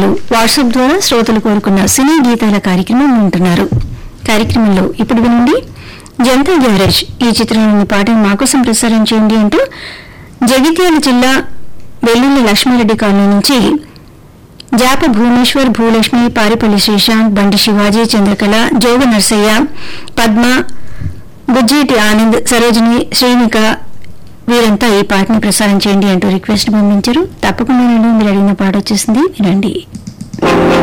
ఉత్తరాలు వాట్సాప్ ద్వారా శ్రోతలు కోరుకున్న సినీ గీతాల కార్యక్రమం వింటున్నారు కార్యక్రమంలో ఇప్పుడు వినండి జనతా గ్యారేజ్ ఈ చిత్రంలోని పాటను మాకోసం ప్రసారం చేయండి అంటూ జగిత్యాల జిల్లా వెల్లుల్లి లక్ష్మారెడ్డి కాలనీ నుంచి జాప భువనేశ్వర్ భూలక్ష్మి పారిపల్లి శ్రీశాంత్ బండి శివాజీ చంద్రకళ జోగ నర్సయ్య పద్మ బుజ్జేటి ఆనంద్ సరోజిని శ్రీనిక వీరంతా ఈ పాటని ప్రసారం చేయండి అంటూ రిక్వెస్ట్ పంపించారు తప్పకుండా నేను మీరు అడిగిన పాట వచ్చేసింది వినండి